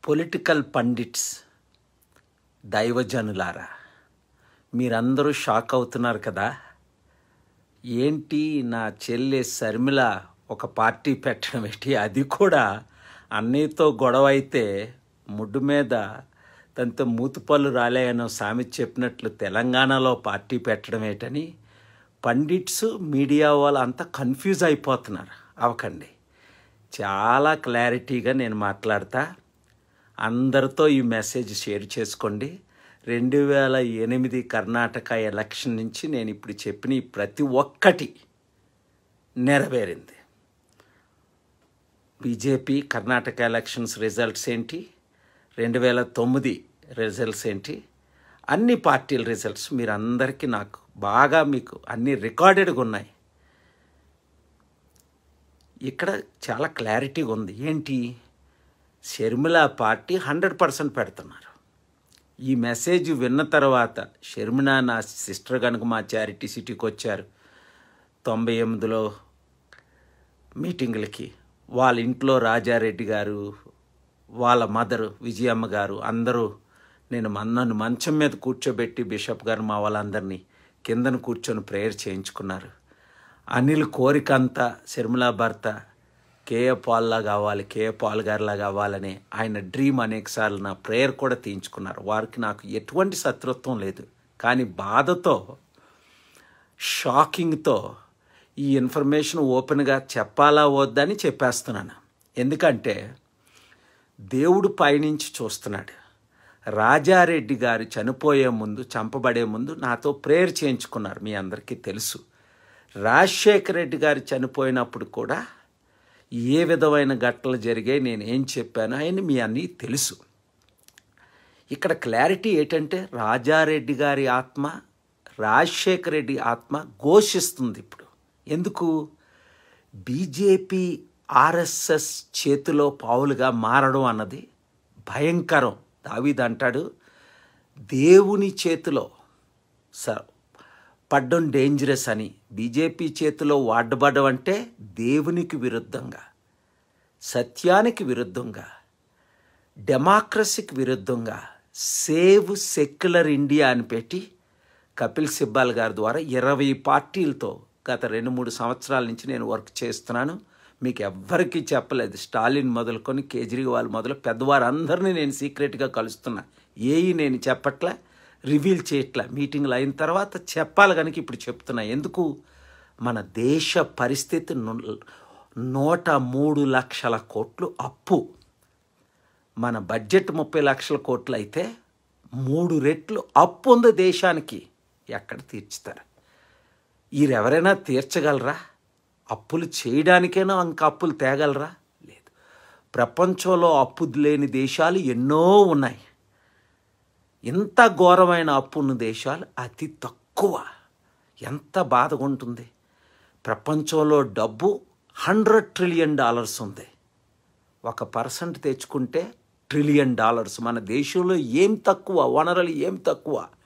political pundits దైవజనులారా మీరందరూ shock అవుతున్నారు కదా ఏంటి నా చెల్లె శర్మిల ఒక పార్టీ పెట్టడం ఏంటి అది కూడా అన్నయ్యతో గొడవ అయితే ముడ్డు మీద తనతో మూతుపళ్ళు రాలేయనో సామెత చెప్పినట్లు తెలంగాణలో పార్టీ పెట్టడం ఏంటని పండిట్స్ మీడియా వాళ్ళు అంతా కన్ఫ్యూజ్ అయిపోతున్నారు అవకండి చాలా క్లారిటీగా నేను మాట్లాడతా అందరితో ఈ మెసేజ్ షేర్ చేసుకోండి రెండు వేల ఎనిమిది కర్ణాటక ఎలక్షన్ నుంచి నేను ఇప్పుడు చెప్పిన ఈ ప్రతి ఒక్కటి నెరవేరింది బీజేపీ కర్ణాటక ఎలక్షన్స్ రిజల్ట్స్ ఏంటి రెండు వేల తొమ్మిది రిజల్ట్స్ ఏంటి అన్ని పార్టీల రిజల్ట్స్ మీరు అందరికీ నాకు బాగా మీకు అన్ని రికార్డెడ్గా ఉన్నాయి ఇక్కడ చాలా క్లారిటీగా ఉంది ఏంటి షర్మిల పార్టీ హండ్రెడ్ పర్సెంట్ పెడుతున్నారు ఈ మెసేజ్ విన్న తర్వాత షర్మిల నా సిస్టర్ కనుక మా చారిటీ సిటీకి వచ్చారు తొంభై ఎనిమిదిలో మీటింగులకి వాళ్ళ ఇంట్లో రాజారెడ్డి గారు వాళ్ళ మదరు విజయమ్మ గారు అందరూ నేను మన- నన్ను మంచం మీద కూర్చోబెట్టి బిషప్ గారు మా వాళ్ళందరినీ కిందన కూర్చొని ప్రేయర్ చేయించుకున్నారు అనిల్ కోరికంతా శర్మిల భర్త కేఏ పాల్లా కావాలి కేఏ పాల్ గారిలా కావాలని ఆయన డ్రీమ్ అనేకసార్లు నా ప్రేయర్ కూడా తీయించుకున్నారు వారికి నాకు ఎటువంటి శత్రుత్వం లేదు కానీ బాధతో షాకింగ్తో ఈ ఇన్ఫర్మేషన్ ఓపెన్గా చెప్పాలా వద్దని చెప్పేస్తున్నాను ఎందుకంటే దేవుడు పైనుంచి చూస్తున్నాడు రాజారెడ్డి గారు చనిపోయే ముందు చంపబడే ముందు నాతో ప్రేయర్ చేయించుకున్నారు మీ అందరికీ తెలుసు రాజశేఖర రెడ్డి గారు చనిపోయినప్పుడు కూడా ఏ విధమైన ఘటనలు జరిగాయి నేను ఏం చెప్పాను ఆయన మీ అన్నీ తెలుసు ఇక్కడ క్లారిటీ ఏంటంటే రాజారెడ్డి గారి ఆత్మ రాజశేఖర రెడ్డి ఆత్మ ఘోషిస్తుంది ఇప్పుడు ఎందుకు బీజేపీ ఆర్ఎస్ఎస్ చేతిలో పావులుగా మారడం అన్నది భయంకరం దావీద్ అంటాడు దేవుని చేతిలో స పడ్డం డేంజరస్ అని బీజేపీ చేతిలో వాడబడడం అంటే దేవునికి విరుద్ధంగా సత్యానికి విరుద్ధంగా డెమోక్రసీకి విరుద్ధంగా సేవ్ సెక్యులర్ ఇండియా అని పెట్టి కపిల్ సిబ్బాల్ గారి ద్వారా ఇరవై పార్టీలతో గత రెండు మూడు సంవత్సరాల నుంచి నేను వర్క్ చేస్తున్నాను మీకు ఎవ్వరికీ చెప్పలేదు స్టాలిన్ మొదలుకొని కేజ్రీవాల్ మొదలు పెద్దవారందరినీ నేను సీక్రెట్గా కలుస్తున్నా ఏయి నేను చెప్పట్లే రివీల్ చేయట్లే మీటింగ్లు అయిన తర్వాత చెప్పాలి కనుక ఇప్పుడు చెప్తున్నా ఎందుకు మన దేశ పరిస్థితి ను- నూట మూడు లక్షల కోట్లు అప్పు మన బడ్జెట్ ముప్పై లక్షల కోట్లు అయితే మూడు రెట్లు అప్పు ఉంది దేశానికి ఎక్కడ తీర్చుతారు వీరెవరైనా తీర్చగలరా అప్పులు చేయడానికైనా ఇంకా అప్పులు తేగలరా లేదు ప్రపంచంలో అప్పు లేని దేశాలు ఎన్నో ఉన్నాయి ఇంత ఘోరమైన అప్పు ఉన్న దేశాలు అతి తక్కువ ఎంత బాధగా ఉంటుంది ప్రపంచంలో డబ్బు హండ్రెడ్ ట్రిలియన్ డాలర్స్ ఉంది ఒక పర్సెంట్ తెచ్చుకుంటే ట్రిలియన్ డాలర్స్ మన దేశంలో ఏం తక్కువ వనరులు ఏం తక్కువ